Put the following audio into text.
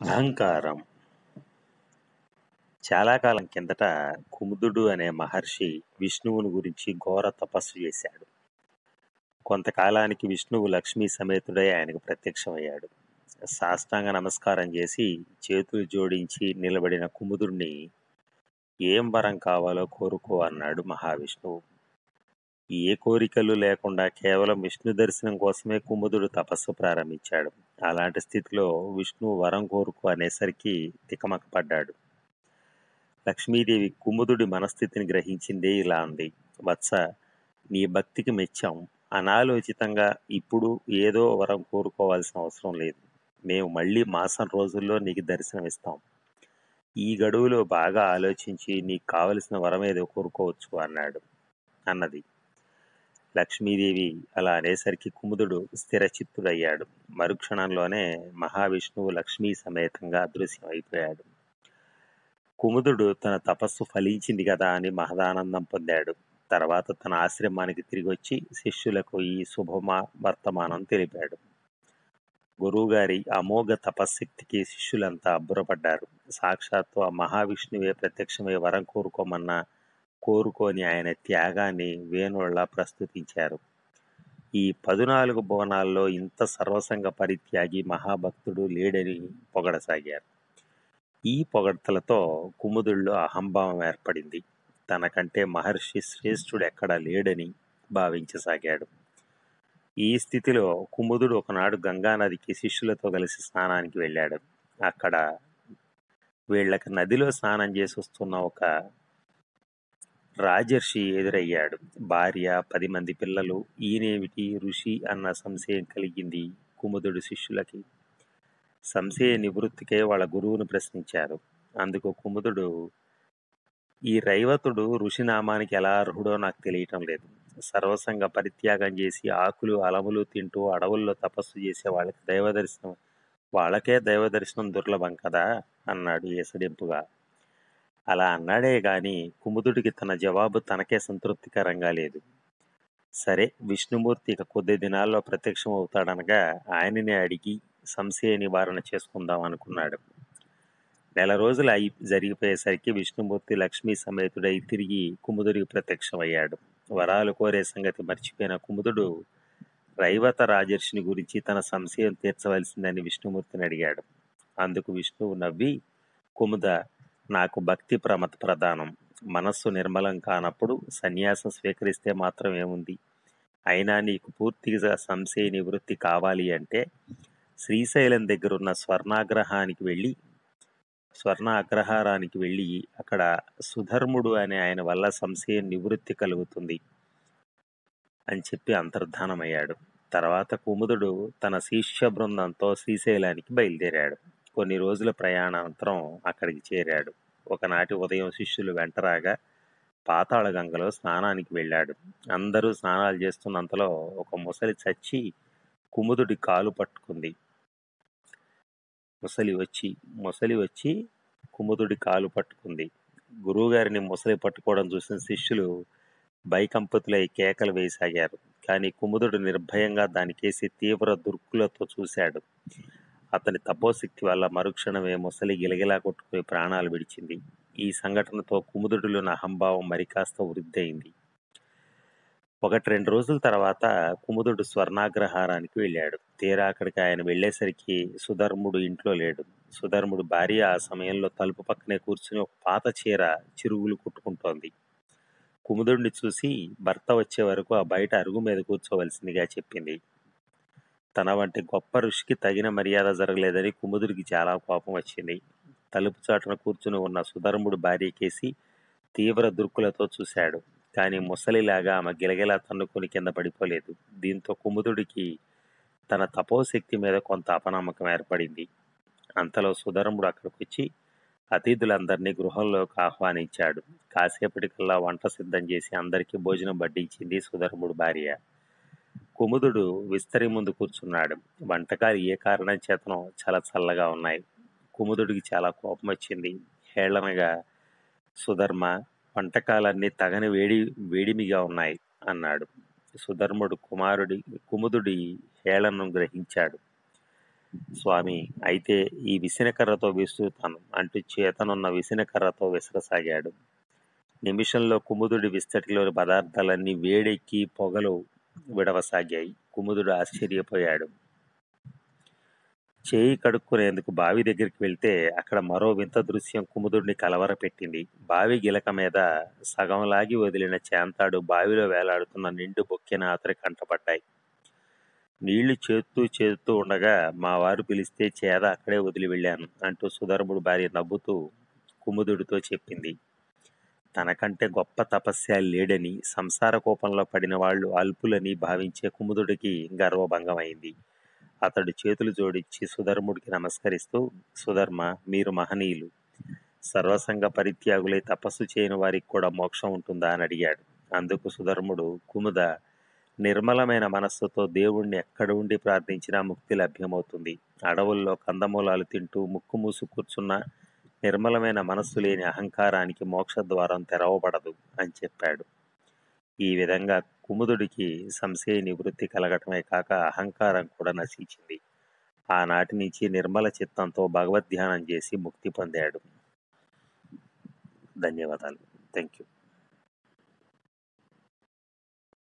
అహంకారం చాలా కాలం కిందట కుముదుడు అనే మహర్షి విష్ణువుని గురించి ఘోర తపస్సు చేశాడు కొంతకాలానికి విష్ణువు లక్ష్మీ సమేతుడై ఆయనకు ప్రత్యక్షమయ్యాడు సాష్టాంగ నమస్కారం చేసి చేతులు జోడించి నిలబడిన కుముదుడిని ఏం వరం కావాలో కోరుకో అన్నాడు మహావిష్ణువు ఏ కోరికలు లేకుండా కేవలం విష్ణు దర్శనం కోసమే కుముదుడు తపస్సు ప్రారంభించాడు అలాంటి స్థితిలో విష్ణువు వరం కోరుకో అనేసరికి తికమక పడ్డాడు లక్ష్మీదేవి కుముదుడి మనస్థితిని గ్రహించిందే ఇలా అంది వత్స నీ భక్తికి మెచ్చాం అనాలోచితంగా ఇప్పుడు ఏదో వరం కోరుకోవాల్సిన అవసరం లేదు మేము మళ్ళీ మాసం రోజుల్లో నీకు దర్శనమిస్తాం ఈ గడువులో బాగా ఆలోచించి నీకు కావలసిన వరం ఏదో కోరుకోవచ్చు అన్నాడు అన్నది లక్ష్మీదేవి అలా అనేసరికి కుముదుడు స్థిరచిత్తుడయ్యాడు మరుక్షణంలోనే మహావిష్ణువు లక్ష్మీ సమేతంగా అదృశ్యం అయిపోయాడు కుముదుడు తన తపస్సు ఫలించింది కదా అని మహదానందం పొందాడు తర్వాత తన ఆశ్రమానికి తిరిగి వచ్చి శిష్యులకు ఈ శుభమా వర్తమానం తెలిపాడు గురువుగారి అమోఘ తపశ్శక్తికి శిష్యులంతా అబ్బురపడ్డారు సాక్షాత్తు ఆ మహావిష్ణువే ప్రత్యక్షమై వరం కోరుకోమన్న కోరుకోని ఆయన త్యాగాన్ని వేణుళ్లా ప్రస్తుతించారు ఈ పదునాలుగు భువనాల్లో ఇంత సర్వసంగ పరిత్యాగి మహాభక్తుడు లేడని పొగడసాగారు ఈ పొగడ్తలతో కుముదుల్లో అహంభావం ఏర్పడింది తనకంటే మహర్షి శ్రేష్ఠుడు ఎక్కడా లేడని భావించసాగాడు ఈ స్థితిలో కుముదుడు ఒకనాడు గంగానదికి శిష్యులతో కలిసి స్నానానికి వెళ్ళాడు అక్కడ వీళ్ళకి నదిలో స్నానం చేసి వస్తున్న ఒక రాజర్షి ఎదురయ్యాడు భార్య పది మంది పిల్లలు ఈయనేమిటి ఋషి అన్న సంశయం కలిగింది కుముదుడు శిష్యులకి సంశయ నివృత్తికే వాళ్ళ గురువును ప్రశ్నించారు అందుకు కుముదుడు ఈ రైవతుడు ఋషి నామానికి ఎలా అర్హుడో నాకు తెలియటం లేదు సర్వసంగ పరిత్యాగం చేసి ఆకులు అలములు తింటూ అడవుల్లో తపస్సు చేసే వాళ్ళకి దైవ దర్శనం వాళ్ళకే దైవ దర్శనం దుర్లభం కదా అన్నాడు ఏసడింపుగా అలా అన్నాడే గాని కుముదుడికి తన జవాబు తనకే సంతృప్తికరంగా లేదు సరే విష్ణుమూర్తి ఇక కొద్ది దినాల్లో ప్రత్యక్షం అవుతాడనగా ఆయననే అడిగి సంశయ నివారణ చేసుకుందాం అనుకున్నాడు నెల రోజులు అయి జరిగిపోయేసరికి విష్ణుమూర్తి లక్ష్మీ సమేతుడై తిరిగి కుముదుడికి ప్రత్యక్షమయ్యాడు వరాలు కోరే సంగతి మర్చిపోయిన కుముదుడు రైవత రాజర్షిని గురించి తన సంశయం తీర్చవలసిందని విష్ణుమూర్తిని అడిగాడు అందుకు విష్ణువు నవ్వి కుముద నాకు భక్తి ప్రమత ప్రధానం మనస్సు నిర్మలం కానప్పుడు సన్యాసం స్వీకరిస్తే మాత్రం ఏముంది అయినా నీకు పూర్తిగా సంశయ నివృత్తి కావాలి అంటే శ్రీశైలం దగ్గరున్న స్వర్ణాగ్రహానికి వెళ్ళి స్వర్ణ అగ్రహారానికి వెళ్ళి అక్కడ సుధర్ముడు అనే ఆయన వల్ల సంశయం నివృత్తి కలుగుతుంది అని చెప్పి అంతర్ధానమయ్యాడు తర్వాత కుముదుడు తన శిష్య బృందంతో శ్రీశైలానికి బయలుదేరాడు కొన్ని రోజుల ప్రయాణానంతరం అక్కడికి చేరాడు ఒకనాటి ఉదయం శిష్యులు వెంటరాగా పాతాళ గంగలో స్నానానికి వెళ్ళాడు అందరూ స్నానాలు చేస్తున్నంతలో ఒక ముసలి చచ్చి కుముదుడి కాలు పట్టుకుంది ముసలి వచ్చి ముసలి వచ్చి కుముదుడి కాలు పట్టుకుంది గురువుగారిని ముసలి పట్టుకోవడం చూసిన శిష్యులు భయకంపితులై కేకలు వేయసాగారు కానీ కుముదుడు నిర్భయంగా దానికేసి తీవ్ర దుర్కులతో చూశాడు అతని తపోశక్తి వల్ల మరుక్షణమే ముసలి గిలగిలా కొట్టుకుని ప్రాణాలు విడిచింది ఈ సంఘటనతో కుముదుడిలోని అహంభావం మరి కాస్త వృద్ధి అయింది ఒకటి రెండు రోజుల తర్వాత కుముదుడు స్వర్ణాగ్రహారానికి వెళ్ళాడు తీరా అక్కడికి ఆయన వెళ్ళేసరికి సుధర్ముడు ఇంట్లో లేడు సుధర్ముడు భార్య ఆ సమయంలో తలుపు పక్కనే కూర్చుని ఒక పాత చీర చిరుగులు కుట్టుకుంటోంది కుముదుడిని చూసి భర్త వచ్చే వరకు ఆ బయట అరుగు మీద కూర్చోవలసిందిగా చెప్పింది తన వంటి గొప్ప ఋషికి తగిన మర్యాద జరగలేదని కుముదుడికి చాలా కోపం వచ్చింది తలుపు చాటున కూర్చుని ఉన్న సుధర్ముడు భార్యకేసి తీవ్ర దుర్కులతో చూశాడు కానీ ముసలిలాగా ఆమె గిలగిలా తన్నుకొని కింద పడిపోలేదు దీంతో కుముదుడికి తన తపోశక్తి మీద కొంత అపనమ్మకం ఏర్పడింది అంతలో సుధర్ముడు అక్కడికి వచ్చి అతిథులందరినీ గృహంలోకి ఆహ్వానించాడు కాసేపటికల్లా వంట సిద్ధం చేసి అందరికీ భోజనం వడ్డించింది సుధర్ముడు భార్య కుముదుడు విస్తరి ముందు కూర్చున్నాడు వంటకాలు ఏ కారణం చేతనో చాలా చల్లగా ఉన్నాయి కుముదుడికి చాలా కోపం వచ్చింది హేళనగా సుధర్మ వంటకాలన్నీ తగని వేడి వేడిమిగా ఉన్నాయి అన్నాడు సుధర్ముడు కుమారుడి కుముదుడి హేళనను గ్రహించాడు స్వామి అయితే ఈ విసనకర్రతో విసురుతాను అంటూ చేతనున్న విసనకర్రతో విసరసాగాడు నిమిషంలో కుముదుడి విస్తటిలోని పదార్థాలన్నీ వేడెక్కి పొగలు విడవసాగాయి కుముదుడు ఆశ్చర్యపోయాడు చేయి కడుక్కునేందుకు బావి దగ్గరికి వెళ్తే అక్కడ మరో వింత దృశ్యం కుముదుడిని కలవరపెట్టింది బావి గిలక మీద సగం లాగి వదిలిన చేంతాడు బావిలో వేలాడుతున్న నిండు బొక్కెన అతని కంటపడ్డాయి నీళ్లు చేత్తూ చేత్తూ ఉండగా మా వారు పిలిస్తే చేద అక్కడే వదిలి వెళ్ళాను అంటూ సుధర్ముడు భార్య నవ్వుతూ కుముదుడితో చెప్పింది తనకంటే గొప్ప తపస్యాలు లేడని సంసార కోపంలో పడిన వాళ్ళు అల్పులని భావించే కుముదుడికి గర్వభంగమైంది అతడు చేతులు జోడించి సుధర్ముడికి నమస్కరిస్తూ సుధర్మ మీరు మహనీయులు సర్వసంగ పరిత్యాగులై తపస్సు చేయని వారికి కూడా మోక్షం ఉంటుందా అని అడిగాడు అందుకు సుధర్ముడు కుముద నిర్మలమైన మనస్సుతో దేవుణ్ణి ఎక్కడ ఉండి ప్రార్థించినా ముక్తి లభ్యమవుతుంది అడవుల్లో కందమూలాలు తింటూ ముక్కు మూసు కూర్చున్న నిర్మలమైన మనస్సు లేని అహంకారానికి మోక్ష ద్వారం తెరవబడదు అని చెప్పాడు ఈ విధంగా కుముదుడికి సంశయ నివృత్తి కలగటమే కాక అహంకారం కూడా నశించింది ఆనాటి నుంచి నిర్మల చిత్తంతో భగవద్ధ్యానం చేసి ముక్తి పొందాడు ధన్యవాదాలు థ్యాంక్ యూ